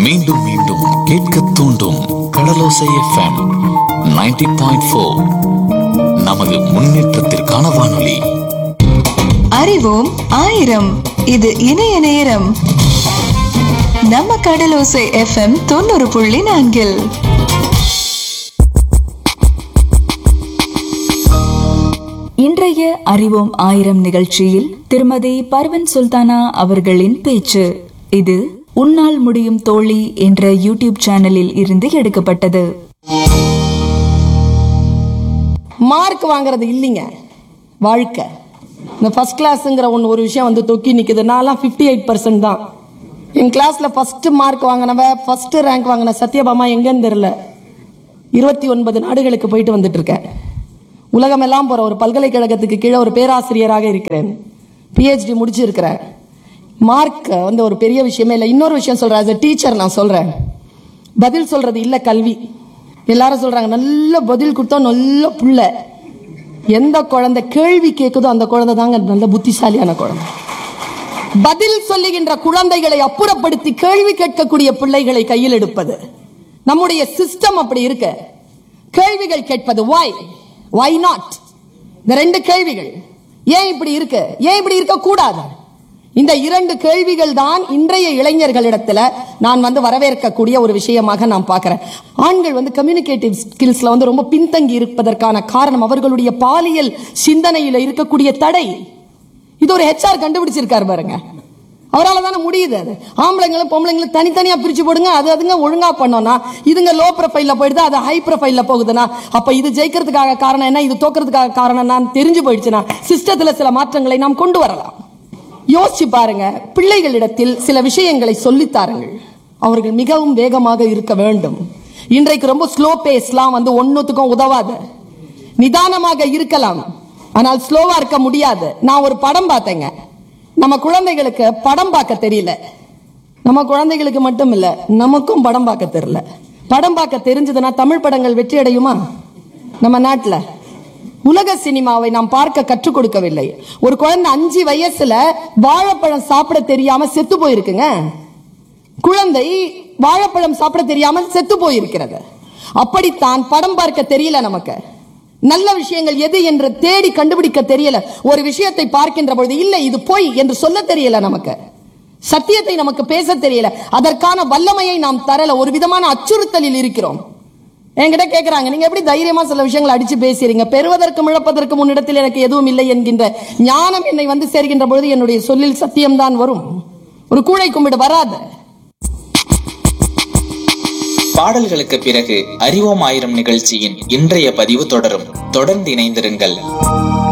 மீண்டும் மீண்டும் கேட்க தூண்டும் கடலோசை எஃப்எம் 90.4 பாயிண்ட் ஃபோர் நமது முன்னேற்றத்திற்கான வானொலி அறிவோம் ஆயிரம் இது இணைய நேரம் நம்ம கடலோசை எஃப்எம் தொண்ணூறு புள்ளி நான்கில் இன்றைய அறிவோம் ஆயிரம் நிகழ்ச்சியில் திருமதி பர்வன் சுல்தானா அவர்களின் பேச்சு இது உன்னால் முடியும் தோழி என்ற யூடியூப் சேனலில் இருந்து எடுக்கப்பட்டது மார்க் வாங்குறது இல்லைங்க வாழ்க்கை இந்த ஃபர்ஸ்ட் கிளாஸுங்கிற ஒன்று ஒரு விஷயம் வந்து தொக்கி நிற்குது நான்லாம் ஃபிஃப்டி எயிட் பர்சன்ட் தான் என் கிளாஸில் ஃபஸ்ட்டு மார்க் வாங்கினவ ஃபஸ்ட்டு ரேங்க் வாங்கின சத்யபாமா எங்கன்னு தெரில இருபத்தி ஒன்பது நாடுகளுக்கு போயிட்டு வந்துட்டு இருக்கேன் உலகமெல்லாம் போகிற ஒரு பல்கலைக்கழகத்துக்கு கீழே ஒரு பேராசிரியராக இருக்கிறேன் பிஹெச்டி முடிச்சிருக்கிறேன் மார்க் வந்து ஒரு பெரிய விஷயமே இல்லை இன்னொரு விஷயம் சொல்கிறேன் as a டீச்சர் நான் சொல்கிறேன் பதில் சொல்கிறது இல்லை கல்வி எல்லாரும் சொல்கிறாங்க நல்ல பதில் கொடுத்தா நல்ல புள்ள எந்த குழந்தை கேள்வி கேட்குதோ அந்த குழந்தை தாங்க நல்ல புத்திசாலியான குழந்தை பதில் சொல்லுகின்ற குழந்தைகளை அப்புறப்படுத்தி கேள்வி கேட்கக்கூடிய பிள்ளைகளை கையில் எடுப்பது நம்முடைய சிஸ்டம் அப்படி இருக்கு கேள்விகள் கேட்பது why why not இந்த ரெண்டு கேள்விகள் ஏன் இப்படி இருக்கு ஏன் இப்படி இருக்க கூடாது இந்த இரண்டு கேள்விகள் தான் இன்றைய இளைஞர்களிடத்துல நான் வந்து வரவேற்கக்கூடிய ஒரு விஷயமாக நான் பார்க்கிறேன் ஆண்கள் வந்து கம்யூனிகேட்டிவ் ஸ்கில்ஸ்ல வந்து ரொம்ப பின்தங்கி இருப்பதற்கான காரணம் அவர்களுடைய பாலியல் சிந்தனையில இருக்கக்கூடிய தடை இது ஒரு ஹெச்ஆர் கண்டுபிடிச்சிருக்காரு பாருங்க அவரால் தானே முடியுது அது ஆம்பளைங்களும் பொம்பளைங்களும் தனித்தனியா பிரிச்சு போடுங்க அது அதுங்க ஒழுங்கா பண்ணோம்னா இதுங்க லோ ப்ரொஃபைல்ல போயிடுது அது ஹை ப்ரொஃபைல்ல போகுதுன்னா அப்ப இது ஜெயிக்கிறதுக்காக காரணம் என்ன இது தோக்கிறதுக்காக காரணம் என்ன தெரிஞ்சு போயிடுச்சுன்னா சிஸ்டத்துல சில மாற்றங்களை நாம் கொண்டு வரலாம் யோசிச்சு பாருங்க பிள்ளைகளிடத்தில் சில விஷயங்களை சொல்லித்தாருங்கள் அவர்கள் மிகவும் வேகமாக இருக்க வேண்டும் இன்றைக்கு ரொம்ப ஸ்லோ பேஸ்லாம் வந்து ஒன்னுத்துக்கும் உதவாது நிதானமாக இருக்கலாம் ஆனால் ஸ்லோவா இருக்க முடியாது நான் ஒரு படம் பார்த்தேங்க நம்ம குழந்தைகளுக்கு படம் பார்க்க தெரியல நம்ம குழந்தைகளுக்கு மட்டும் இல்ல நமக்கும் படம் பார்க்க தெரியல படம் பார்க்க தெரிஞ்சதுன்னா தமிழ் படங்கள் வெற்றி அடையுமா நம்ம நாட்டுல உலக சினிமாவை நாம் பார்க்க கற்றுக் கொடுக்கவில்லை ஒரு குழந்தை அஞ்சு வயசுல வாழைப்பழம் சாப்பிட தெரியாம செத்து போயிருக்குங்க குழந்தை வாழைப்பழம் சாப்பிட தெரியாமல் செத்து போயிருக்கிறது அப்படித்தான் படம் பார்க்க தெரியல நமக்கு நல்ல விஷயங்கள் எது என்று தேடி கண்டுபிடிக்க தெரியல ஒரு விஷயத்தை பார்க்கின்ற பொழுது இல்லை இது பொய் என்று சொல்ல தெரியல நமக்கு சத்தியத்தை நமக்கு பேச தெரியல அதற்கான வல்லமையை நாம் தரல ஒரு விதமான அச்சுறுத்தலில் இருக்கிறோம் என்கிட்ட கேக்குறாங்க நீங்க எப்படி தைரியமா சில விஷயங்களை அடிச்சு பேசுறீங்க பெறுவதற்கும் இழப்பதற்கும் முன்னிடத்தில் எனக்கு எதுவும் இல்லை என்கின்ற ஞானம் என்னை வந்து சேர்கின்ற பொழுது என்னுடைய சொல்லில் சத்தியம்தான் வரும் ஒரு கூடை கும்பிடு வராது பாடல்களுக்கு பிறகு அறிவோம் ஆயிரம் நிகழ்ச்சியின் இன்றைய பதிவு தொடரும் தொடர்ந்து இணைந்திருங்கள்